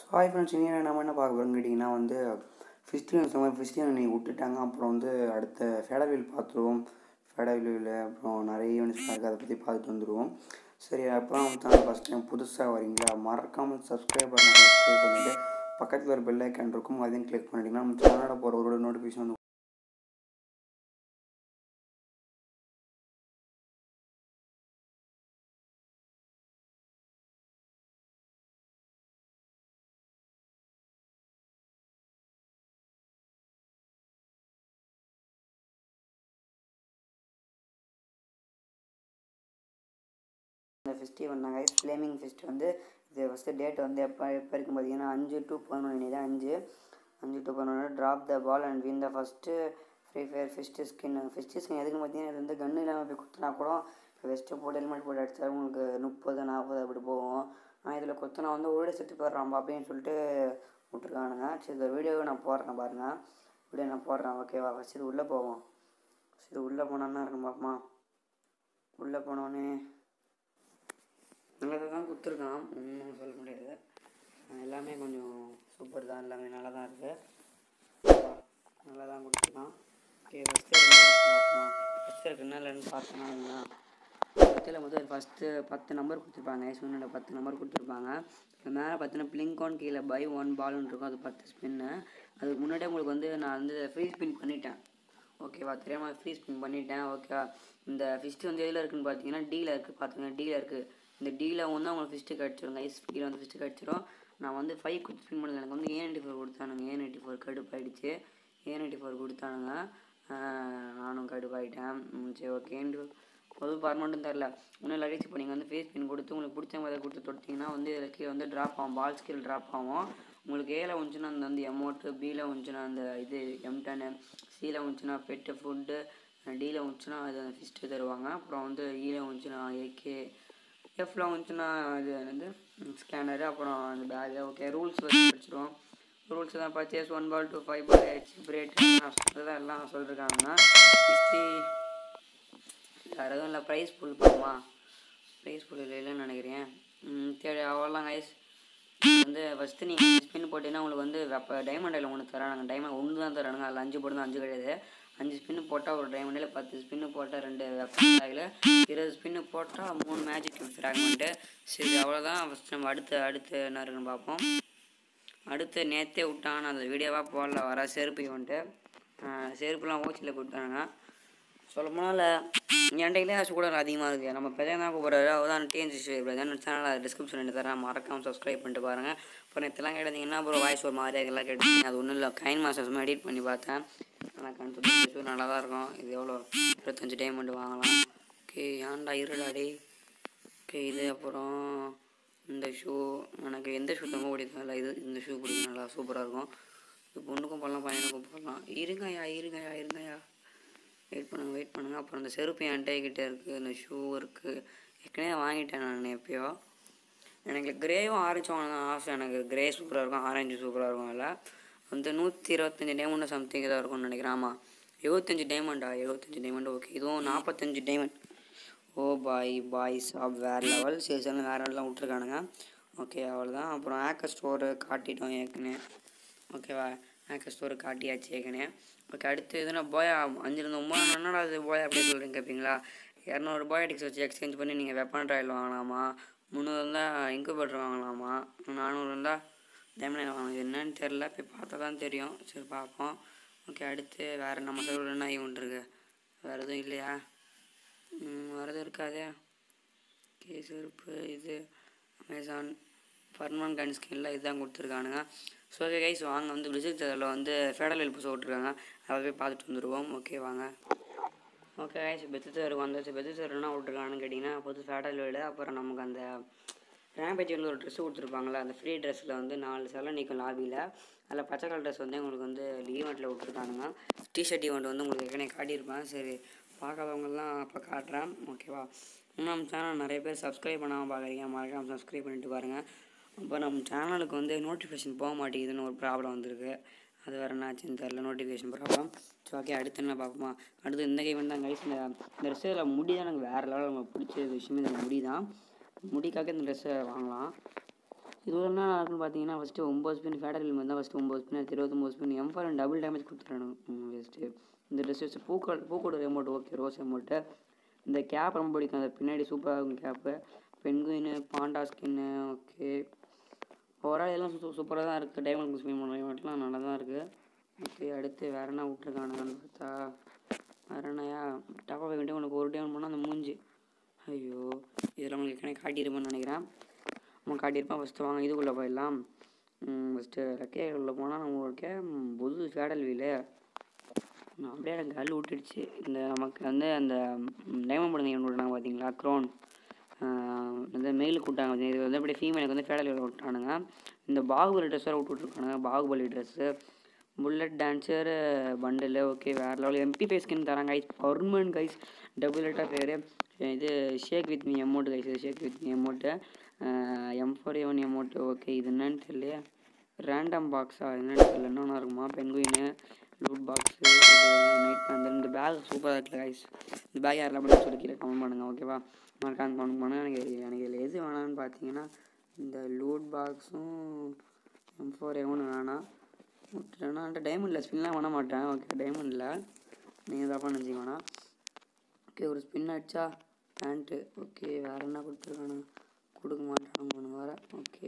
so hi friends இனி நம்ம என்ன பார்க்க போகிறோம்னு கேட்டிங்கன்னா வந்து ஃபிஸ்டிவல் இந்த மாதிரி ஃபிஸ்டிவல் இன்னைக்கு விட்டுட்டாங்க அப்புறம் வந்து அடுத்த ஃபேடர்வில் பார்த்துருவோம் ஃபேடர்வில் அப்புறம் நிறைய ஈவெண்ட்ஸ் இருக்குது அதை பற்றி பார்த்துட்டு வந்துடுவோம் சரி அப்புறம் வந்து ஃபஸ்ட் டைம் புதுசாக வரீங்களா மறக்காமல் சப்ஸ்கிரைப் பண்ண சப்ஸ்கிரைப் பண்ணிவிட்டு பக்கத்தில் ஒரு பெல் ஐக்கான் இருக்கும் அதையும் கிளிக் பண்ணிட்டீங்கன்னா நம்ம சேனலோட போகிற ஒரு நோட்டிஃபிகேஷன் வந்து இந்த ஃபெஸ்டிவல் நாங்கள் ஃப்ளேமிங் ஃபெஸ்ட் வந்து இது ஃபஸ்ட்டு டேட் வந்து எப்போ எப்போ இருக்கும் பார்த்தீங்கன்னா அஞ்சு டு பதினொன்று தான் அஞ்சு அஞ்சு டு பதினொன்று drop the ball and win the first free fire first skin first skin எதுக்குன்னு பார்த்தீங்கன்னா இது வந்து கன்று இல்லாமல் போய் குத்துனா கூட இப்போ வெஸ்ட்டு போட்டு ஹெல்மெட் போட்டு அடித்தா உங்களுக்கு முப்பது நாற்பது அப்படி போகும் ஆனால் இதில் குத்துனா வந்து ஓடி செத்து போயிடுறாம்பா அப்படின்னு சொல்லிட்டு விட்ருக்கானுங்க சரி இந்த வீடியோவை நான் போடுறேன் பாருங்கள் வீடியோ நான் போடுறேன் ஓகேவா ஃபஸ்ட் இது உள்ளே போவோம் சரி உள்ளே போனோன்னா இருக்கும் பாப்பமா உள்ளே போனோடனே நல்லதாக தான் கொடுத்துருக்கான் ஒன்றும் சொல்ல முடியாது எல்லாமே கொஞ்சம் சூப்பர் தான் எல்லாமே நல்லா தான் இருக்குது நல்லா தான் கொடுத்துருக்கான் ஓகே ஃபஸ்ட்டு பார்ப்போம் ஃபஸ்ட்டு இருக்கு என்ன இல்லைன்னு பார்த்தோன்னா ஃபஸ்ட்டில் முதல் ஃபஸ்ட்டு பத்து நம்பர் கொடுத்துருப்பாங்க ஸ்பின்னோட பத்து நம்பர் கொடுத்துருப்பாங்க மேலே பார்த்தீங்கன்னா பிளிங்கான் கீழே பை ஒன் பால்னு இருக்கும் அது பத்து ஸ்பின்னு அதுக்கு முன்னாடியே உங்களுக்கு வந்து நான் வந்து ஃப்ரீ ஸ்பின் பண்ணிட்டேன் ஓகேவா தெரியாமல் ஃப்ரீ ஸ்பின் பண்ணிட்டேன் ஓகேவா இந்த ஃபிஸ்ட்டு வந்து எதில் இருக்குன்னு பார்த்தீங்கன்னா டீல இருக்குது பார்த்துங்க டீல இருக்குது இந்த டீல வந்து உங்களுக்கு ஃபிஸ்ட்டு கிடச்சிரும் ஐஸ் டீல வந்து ஃபிஸ்ட்டு கிடச்சிரும் நான் வந்து ஃபைவ் குட் ஸ்பின் பண்ணது எனக்கு வந்து ஏ நைன்ட்டி ஃபோர் கொடுத்தானுங்க ஏ நைன்ட்டி ஃபோர் கடுப்பாயிடுச்சு ஏ நைன்ட்டி ஃபோர் கொடுத்தானுங்க நானும் கடுப்பாயிட்டேன் சரி ஓகே பொது பர்மனெண்ட்டும் தெரில இன்னும் லகேஜ் இப்போ நீங்கள் வந்து ஃபேஸ் பின் கொடுத்து உங்களுக்கு பிடிச்ச மாதிரி கொடுத்து தொட்டிங்கன்னா வந்து இதில் கீழே வந்து ட்ராப் ஆகும் பால் ஸ்கில் ட்ராப் ஆகும் உங்களுக்கு ஏல வந்துச்சுன்னா அந்த வந்து எமௌண்ட்டு பியில் வந்துச்சுன்னா அந்த இது எம்டனு சியில் வந்துச்சுன்னா பெட்டு ஃபுட்டு டியில் வந்துச்சுன்னா அது அந்த ஃபிஸ்ட்டு தருவாங்க அப்புறம் வந்து ஈல வந்துச்சுன்னா ஏகே எஃப்ல வந்துச்சுன்னா இது வந்து ஸ்கேனரு அப்புறம் அந்த பேகு ஓகே ரூல்ஸ் வச்சு படிச்சிடுவோம் ரூல்ஸ் தான் purchase one ball two five ball ஹெச் பிரேட் அதுதான் எல்லாம் சொல்லியிருக்காங்க ஹிஸ்ட்ரி வேறு எதுவும் இல்லை ப்ரைஸ் புல் பார்ப்போமா ப்ரைஸ் புல் இல்லைன்னு நினைக்கிறேன் சரி அவ்வளோலாம் கைஸ் வந்து ஃபஸ்ட்டு நீங்கள் ஸ்பின் போட்டிங்கன்னா உங்களுக்கு வந்து அப்போ டைமண்ட் ஆயில் ஒன்று தரானுங்க டைமண்ட் ஒன்று தான் தரானுங்க அதில் அஞ்சு போட்டு தான் அஞ்சு கிடையாது அஞ்சு ஸ்பின்னு போட்டால் ஒரு டைமண்டில் பத்து ஸ்பின்னு போட்டால் ரெண்டு வெப்பன் ஆயில் இருபது ஸ்பின்னு போட்டால் மூணு மேஜிக் ஃப்ராக்மெண்ட்டு சரி அவ்வளோதான் ஃபஸ்ட் நம்ம அடுத்து அடுத்து என்ன இருக்குன்னு பார்ப்போம் அடுத்து நேற்றே விட்டாங்க அந்த வீடியோவாக போடல வர செருப்பு வந்துட்டு செருப்புலாம் ஓச்சியில் கொடுத்தானுங்க சொல்ல போனால் என்கிட்ட காசு கூட அதிகமாக இருக்குது நம்ம பெரிய தான் கூப்பிட்றாரு அவர் தான் டிஎன்சி பிரதர் சேனல் டிஸ்கிரிப்ஷன் தரேன் மறக்காமல் சப்ஸ்கிரைப் பண்ணிட்டு பாருங்கள் இப்போ நேற்றுலாம் கேட்டீங்கன்னா அப்புறம் வாய்ஸ் ஒரு மாதிரியாக எல்லாம் கேட்டீங்க அது ஒன்றும் இல்லை கைன் மாஸ்டர்ஸ் எடிட் பண்ணி பார்த்தேன் ஆனால் கன்ஃபர்ம் ஷூ நல்லா தான் இருக்கும் இது எவ்வளோ இருபத்தஞ்சி டைமண்ட் வாங்கலாம் ஓகே ஏன்டா இருடாடி ஓகே இது அப்புறம் இந்த ஷூ எனக்கு எந்த ஷூ ரொம்ப பிடிக்கும் இல்லை இது இந்த ஷூ பிடிக்கும் நல்லா சூப்பராக இருக்கும் இது பொண்ணுக்கும் போடலாம் பையனுக்கும் போடலாம் இருங்கய்யா இருங்கய்யா இருங்கய்யா வெயிட் பண்ணுங்கள் வெயிட் பண்ணுங்கள் அப்புறம் இந்த செருப்பு என்கிட்ட கிட்டே இருக்குது இந்த ஷூ இருக்குது ஏற்கனவே வாங்கிட்டேன் நான் எப்பயோ எனக்கு கிரேவும் ஆரஞ்சும் வாங்கணும் ஆசை எனக்கு கிரே சூப்பராக இருக்கும் ஆரஞ்சு சூப்பராக இருக்கும் அதில் வந்து நூற்றி இருபத்தஞ்சி டைமண்ட் சம்திங் இதாக இருக்கும்னு நினைக்கிறேன் ஆமாம் எழுபத்தஞ்சி டைமண்டா எழுபத்தஞ்சி டைமண்ட் ஓகே இதுவும் நாற்பத்தஞ்சு diamond oh boy boys off வேறு லெவல் சரி சரி வேறு லெவலாம் விட்ருக்கானுங்க ஓகே அவ்வளோதான் அப்புறம் ஆக்கர் ஸ்டோரு காட்டிட்டோம் ஏற்கனவே ஓகேவா ஆக்கர் ஸ்டோரு காட்டியாச்சு ஏற்கனவே ஓகே அடுத்து எதுனா போயா அஞ்சுலேருந்து ஒம்பது என்னடா அது போயா அப்படி சொல்கிறீங்க கேட்பீங்களா இரநூறு போய் அடிக்ஸ் வச்சு எக்ஸ்சேஞ்ச் பண்ணி நீங்கள் வெப்பன் ட்ராயில் வாங்கலாமா முந்நூறு இருந்தால் இன்குபேட்டர் வாங்கலாமா நானூறு இருந்தால் டைமண்ட் வாங்கலாம் என்னன்னு தெரில போய் பார்த்தா தான் தெரியும் சரி பார்ப்போம் ஓகே அடுத்து வேறு நம்ம சைடில் என்ன ஈவெண்ட் இருக்குது வேறு எதுவும் இல்லையா வேறு எதுவும் இருக்காதே ஓகே செருப்பு இது அமேசான் பர்மனன்ட் கன் ஸ்கின்ல இதுதான் கொடுத்துருக்கானுங்க ஸோ ஓகே கைஸ் வாங்க வந்து விசிட் அதில் வந்து ஃபேடல் ஹெல்ப் விட்ருக்காங்க அதை போய் பார்த்துட்டு வந்துடுவோம் ஓகே வாங்க ஓகே கைஸ் பெத்து தேர் வந்துச்சு பெத்து தேர் என்ன விட்ருக்காங்கன்னு கேட்டிங்கன்னா புது ஃபேடல் வீடு அப்புறம் நமக்கு அந்த ரேம்பேஜ் வந்து ஒரு ட்ரெஸ் கொடுத்துருப்பாங்களே அந்த ஃப்ரீ ட்ரெஸ்ஸில் வந்து நாலு சில நிற்கும் லாபியில் அதில் பச்சை கலர் ட்ரெஸ் வந்து உங்களுக்கு வந்து ஈவெண்ட்டில் விட்ருக்கானுங்க டிஷர்ட் ஈவெண்ட் வந்து உங்களுக்கு ஏற்கனவே காட்டியிருப்பேன் சரி பார்க்காதவங்கலாம் அப்போ காட்டுறேன் ஓகேவா இன்னும் நம்ம சேனல் நிறைய பேர் சப்ஸ்கிரைப் பண்ணாமல் பார்க்குறீங்க மறக்காமல் சப்ஸ்கிரைப் பண்ணிட்டு பாருங்கள் அப்போ நம்ம சேனலுக்கு வந்து நோட்டிஃபிகேஷன் போக மாட்டேங்குதுன்னு ஒரு ப்ராப்ளம் வந்திருக்கு அது வேறு என்னாச்சுன்னு தெரில நோட்டிஃபிகேஷன் ப்ராப்ளம் ஸோ ஓகே அடுத்து என்ன பார்ப்போமா அடுத்து இந்த கேம் தான் கைஸ் இந்த இந்த ட்ரெஸ்ஸில் முடி தான் எனக்கு வேறு லெவலில் நமக்கு பிடிச்ச விஷயமே இந்த முடி தான் முடிக்காக இந்த ட்ரெஸ்ஸை வாங்கலாம் இது என்ன நடக்குன்னு பார்த்தீங்கன்னா ஃபஸ்ட்டு ஒம்பது ஸ்பின் ஃபேடர் வில்மன் தான் ஃபஸ்ட்டு ஒம்பது ஸ்பின் அடுத்து இருபத்தொம்பது spin M four double damage கொடுத்துறானுங்க ஃபஸ்ட்டு இந்த ட்ரெஸ் வச்சு பூக்கள் பூக்கோட ரெமோட் ஓகே ரோஸ் ரெமோட்டு இந்த கேப் ரொம்ப பிடிக்கும் அந்த பின்னாடி சூப்பராக இருக்கும் கேப்பு பென்குயின்னு பாண்டா ஸ்கின்னு ஓகே ஓவரால் எல்லாம் சூ சூப்பராக தான் இருக்குது டைமண்ட் ஸ்பின் பண்ணுற மட்டும் நல்லா தான் இருக்குது ஓகே அடுத்து வேறு என்ன விட்ருக்கானுங்கன்னு பார்த்தா வேறு என்னையா டப்பா வேண்டிய உனக்கு ஒரு டைம் பண்ணால் அந்த மூஞ்சி ஐயோ இதில் உங்களுக்கு ஏற்கனவே காட்டியிருப்பேன்னு நினைக்கிறேன் நம்ம காட்டியிருப்பேன் ஃபஸ்ட்டு வாங்க இதுக்குள்ளே போயிடலாம் ஃபஸ்ட்டு ரெக்கே உள்ளே போனால் நம்மளுக்கு புது சேடல் வீலு நான் அப்படியே எனக்கு கல் விட்டுடுச்சு இந்த நமக்கு வந்து அந்த டைமண்ட் படுங்க இவன் விட்டாங்க பார்த்தீங்களா க்ரோன் இந்த மெயிலுக்கு விட்டாங்க இது வந்து அப்படியே ஃபீமேலுக்கு வந்து ஃபேடல் வீல் விட்டானுங்க இந்த பாகுபலி ட்ரெஸ் வேறு விட்டு விட்ருக்கானுங்க Baahubali dress bullet dancer bundle okay வேறு லெவல் எம்பி ஃபேஸ் ஸ்கின் தராங்க கைஸ் பர்மனன்ட் கைஸ் டபுள் எட்டாக பேர் இது shake with me amount guys இது shake with me amount M four எவன் எமௌண்ட்டு ஓகே இது என்னன்னு தெரியலையே ரேண்டம் பாக்ஸா என்னன்னு தெரியல என்னென்ன இருக்குமா பென்குயினு லூட் பாக்ஸு இது நைட் அந்த இந்த பேக் சூப்பராக இருக்குல்ல கைஸ் இந்த பேக் யாரெல்லாம் பண்ணி சொல்லி கீழே கமெண்ட் பண்ணுங்கள் ஓகேவா மறக்காம கமெண்ட் பண்ணுங்கள் எனக்கு எனக்கு இதில் எது வேணாம்னு பார்த்தீங்கன்னா இந்த லூட் பாக்ஸும் எம் ஃபோர் எவனும் வேணாம் விட்டுட்டேன்னா அந்த டைமண்டில் ஸ்பின்லாம் பண்ண மாட்டேன் ஓகே டைமண்டில் நீங்கள் தப்பாக நினச்சிக்க வேணாம் ஓகே ஒரு ஸ்பின் அடிச்சா பேண்ட்டு ஓகே வேறு என்ன கொடுத்துருக்கானு கொடுக்க மாட்டானு ஒன்று வர ஓகே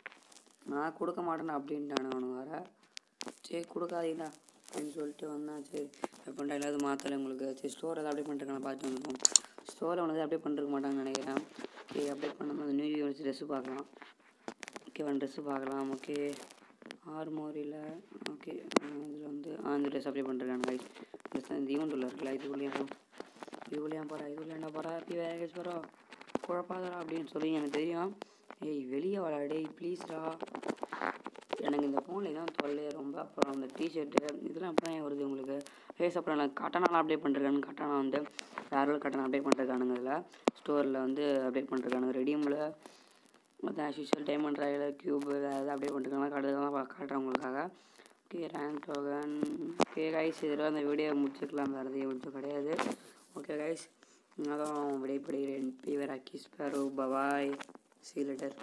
நான் கொடுக்க மாட்டேன் அப்படின்ட்டானு ஒன்று வர சரி கொடுக்காதீங்களா அப்படின்னு சொல்லிட்டு வந்தேன் சரி எப்படின்டா எல்லாவது மாற்றலை உங்களுக்கு சரி ஸ்டோர் எதாவது அப்டேட் பண்ணிருக்காங்க பார்த்து வந்துருக்கோம் ஸ்டோரில் வந்து அப்டேட் பண்ணிருக்க மாட்டாங்கன்னு நினைக்கிறேன் ஓகே அப்டேட் பண்ணாமல் அந்த நியூ இயர் வச்சு ட்ரெஸ்ஸு பார்க்கலாம் ஓகே ஒன் ட்ரெஸ்ஸு பார்க்கலாம் ஓகே ஆர்மோரியில் ஓகே இதில் வந்து ஆ இந்த ட்ரெஸ் அப்ளை பண்ணிருக்காங்க கைஸ் ட்ரெஸ் இந்த ஈவெண்ட் உள்ள இருக்குல்ல இதுக்குள்ளேயும் இதுக்குள்ளேயும் போகிறா இதுக்குள்ளே என்ன போகிறா ஹாப்பி வேகேஜ் போகிறா குழப்பாதரா அப்படின்னு சொல்லி எனக்கு தெரியும் ஏய் வெளியே வாடா டேய் ப்ளீஸ்டா எனக்கு இந்த ஃபோனில் தான் தொல்லையே ரொம்ப அப்புறம் அந்த டிஷர்ட்டு இதெல்லாம் அப்புறம் ஏன் வருது உங்களுக்கு ஃபேஸ் அப்புறம் எனக்கு கட்டணாலாம் அப்டேட் பண்ணிருக்கானு கட்டணம் வந்து வேறு கட்டணம் அப்டேட் பண்ணிருக்கானுங்க இதில் ஸ்டோரில் வந்து அப்டேட் பண்ணிருக்கானுங்க ரெடியூமில் மற்ற ஆஸ் யூஷுவல் டைமண்ட் ராயில் க்யூப் வேறு எதாவது அப்டேட் பண்ணிருக்காங்க கடையில் தான் காட்டுறேன் உங்களுக்காக okay rank token okay guys இதில் அந்த வீடியோ முடிச்சுக்கலாம் வேறு எதுவும் வீடியோ கிடையாது ஓகே கைஸ் அதான் விடைபெறுகிறேன் பீவர் அக்கி ஸ்பேரோ பபாய் சீ லெட்டர்